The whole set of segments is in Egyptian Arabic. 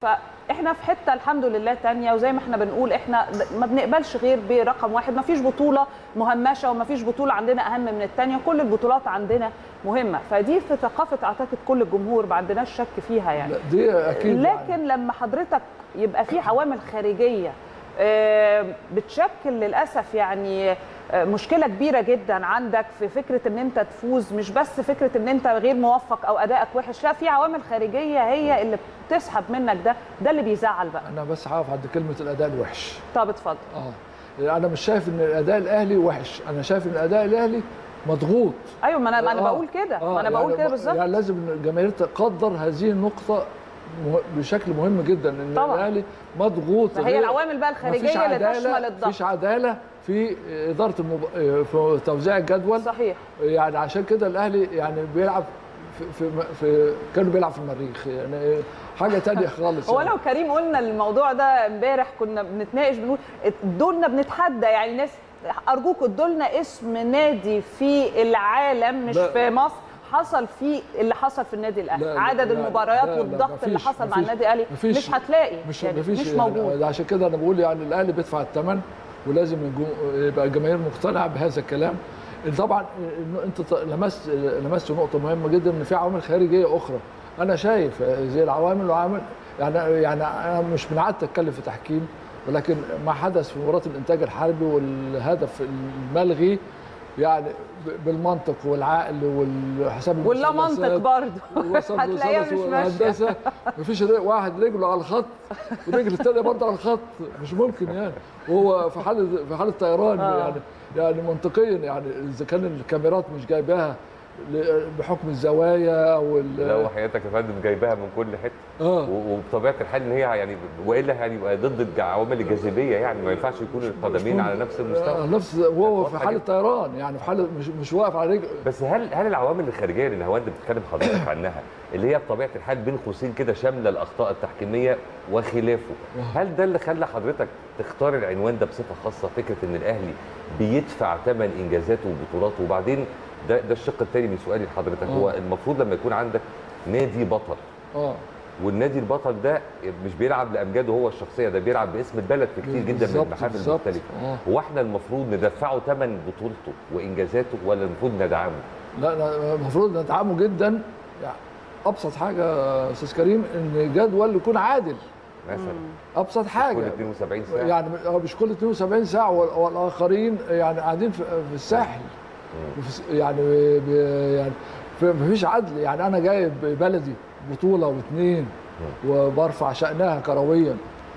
فاحنا في حته الحمد لله تانية وزي ما احنا بنقول احنا ما بنقبلش غير برقم واحد ما فيش بطوله مهمشه وما فيش بطوله عندنا اهم من الثانيه كل البطولات عندنا مهمه فدي في ثقافه اعتقد كل الجمهور ما عندناش شك فيها يعني لا دي اكيد لكن يعني. لما حضرتك يبقى في عوامل خارجيه آه، بتشكل للاسف يعني آه، مشكله كبيره جدا عندك في فكره ان انت تفوز مش بس فكره ان انت غير موفق او ادائك وحش لا في عوامل خارجيه هي اللي بتسحب منك ده ده اللي بيزعل بقى انا بس هقف عند كلمه الاداء الوحش طب اتفضل اه انا مش شايف ان الاداء الاهلي وحش انا شايف ان الاداء الاهلي مضغوط ايوه ما انا ما انا آه، بقول كده آه، ما انا بقول يعني كده ب- بالظبط يعني لازم إن الجماهير تقدر هذه النقطه مه- بشكل مهم جدا ان طبعاً. الاهلي مضغوط ما هي غير- العوامل بقى مفيش الخارجيه اللي عدالة- تشمل الضغط مفيش عداله في اداره المب... في توزيع الجدول صحيح يعني عشان كده الاهلي يعني بيلعب في, في, في كانوا بيلعب في المريخ يعني حاجه تانية خالص هو يعني. لو كريم قلنا الموضوع ده امبارح كنا بنتناقش بنقول ادولنا بنتحدى يعني ناس ارجوكوا ادولنا اسم نادي في العالم مش لا. في مصر حصل فيه اللي حصل في النادي الاهلي لا، لا، عدد لا، المباريات لا، لا، والضغط اللي مفيش- حصل مع مفيش- النادي الاهلي مفيش- مش هتلاقي مش يعني مفيش مش يعني موجود عشان كده انا بقول يعني الاهلي بيدفع الثمن ولازم الجو- يبقى الجماهير مقتنعه بهذا الكلام طبعا إنه انت ط- لمست لمست نقطه مهمه جدا ان في عوامل خارجيه اخرى انا شايف زي العوامل وعامل يعني يعني انا مش من عادتي اتكلم في تحكيم ولكن ما حدث في مباراه الانتاج الحربي والهدف الملغي يعني ب- بالمنطق والعقل والحساب ولا منطق المثلثات برضه وصل هتلاقيها وصل مش ماشيه والهندسه مفيش ري- واحد رجله على الخط ورجل الثانيه برضه على الخط مش ممكن يعني وهو في حاله في حاله طيران آه. يعني يعني منطقيا يعني اذا كان الكاميرات مش جايباها ل- بحكم الزوايا وال لا وحياتك يا فندم جايباها من كل حته اه و- وبطبيعه الحال ان هي يعني والا هيبقى ضد الج- عوامل الجاذبيه يعني ما ينفعش يكون القدمين على نفس آه، المستوى نفس وهو في واضحة حاله جدا. طيران يعني في حاله مش مش واقف على رجل بس هل هل العوامل الخارجيه اللي نهاوند بتتكلم حضرتك عنها اللي هي بطبيعه الحال بين قوسين كده شامله الاخطاء التحكيميه وخلافه هل ده اللي خلى حضرتك تختار العنوان ده بصفه خاصه فكره ان الاهلي بيدفع ثمن انجازاته وبطولاته وبعدين ده ده الشق الثاني من سؤالي لحضرتك آه. هو المفروض لما يكون عندك نادي بطل اه والنادي البطل ده مش بيلعب لامجاده هو الشخصيه ده بيلعب باسم البلد في كتير جدا من بالظبط، المحافل بالظبط. المختلفه آه. هو احنا المفروض ندفعه ثمن بطولته وانجازاته ولا المفروض ندعمه لا لا، المفروض ندعمه جدا يعني ابسط حاجه يا استاذ كريم ان الجدول يكون عادل مثلا ابسط حاجه كل 72 ساعه يعني هو مش كل 72 ساعه وال- والاخرين يعني قاعدين في في الساحل وفي- يعني ب- يعني ما فيش عدل يعني انا جايب بلدي بطوله واثنين وبرفع شانها كرويا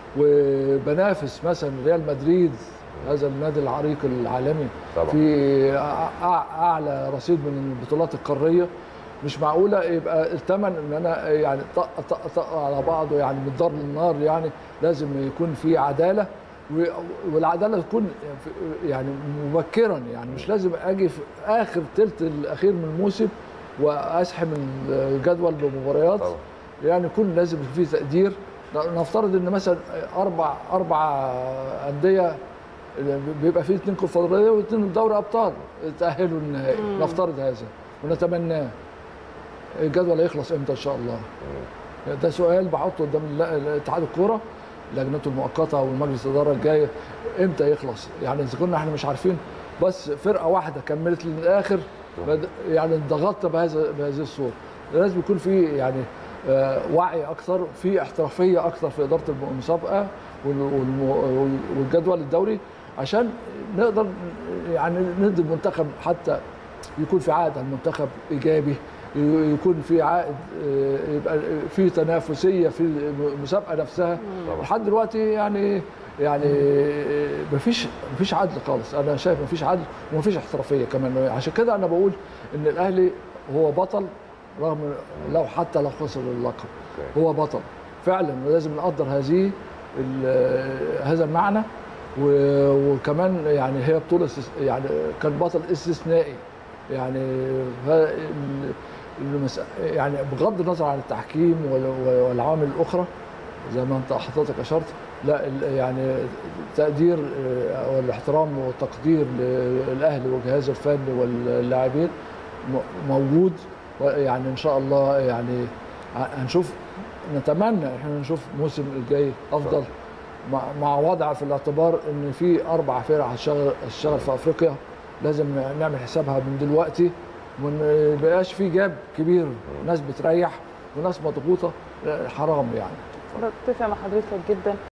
وبنافس مثلا ريال مدريد هذا النادي العريق العالمي طبعا. في أع- أع- اعلى رصيد من البطولات القاريه مش معقوله يبقى الثمن ان انا يعني طق طق طق على بعضه يعني من الدار للنار يعني لازم يكون في عداله و- والعداله تكون في- يعني مبكرا يعني مش لازم اجي في اخر ثلث الاخير من الموسم واسحم الجدول بمباريات طبعا. يعني يكون لازم في تقدير نفترض ان مثلا اربع اربع انديه بيبقى فيه اثنين كونفدراليه واثنين دوري ابطال تاهلوا النهائي نفترض هذا ونتمناه الجدول هيخلص امتى ان شاء الله ده سؤال بحطه قدام الل- اتحاد الكوره لجنته المؤقته والمجلس الاداره الجاي امتى يخلص يعني اذا كنا احنا مش عارفين بس فرقه واحده كملت للاخر بد- يعني انضغطنا بهذا بهذه الصوره لازم يكون في يعني آه، وعي اكثر في احترافيه اكثر في اداره المسابقه وال- والم- والجدول الدوري عشان نقدر يعني ندي المنتخب حتى يكون في عائد على المنتخب ايجابي ي- يكون في عائد آه، يبقى في تنافسيه في المسابقه نفسها طبعا. لحد دلوقتي يعني يعني مفيش مفيش عدل خالص انا شايف مفيش عدل ومفيش احترافيه كمان عشان كده انا بقول ان الاهلي هو بطل رغم لو حتى لو خسر اللقب هو بطل فعلا ولازم نقدر هذه ال- هذا المعنى و- وكمان يعني هي بطوله استس- يعني كان بطل استثنائي يعني ف- ال- المس- يعني بغض النظر عن التحكيم وال- والعوامل الاخرى زي ما انت حضرتك اشرت لا ال- يعني تقدير آه، والاحترام والتقدير للاهلي وجهازه الفني واللاعبين م- موجود يعني ان شاء الله يعني ه- هنشوف نتمنى احنا نشوف الموسم الجاي افضل مع, مع وضع في الاعتبار ان في اربع فرق هتشتغل هتشتغل في افريقيا لازم نعمل حسابها من دلوقتي وما يبقاش في جاب كبير ناس بتريح وناس مضغوطه لا، حرام يعني بتفق مع حضرتك جدا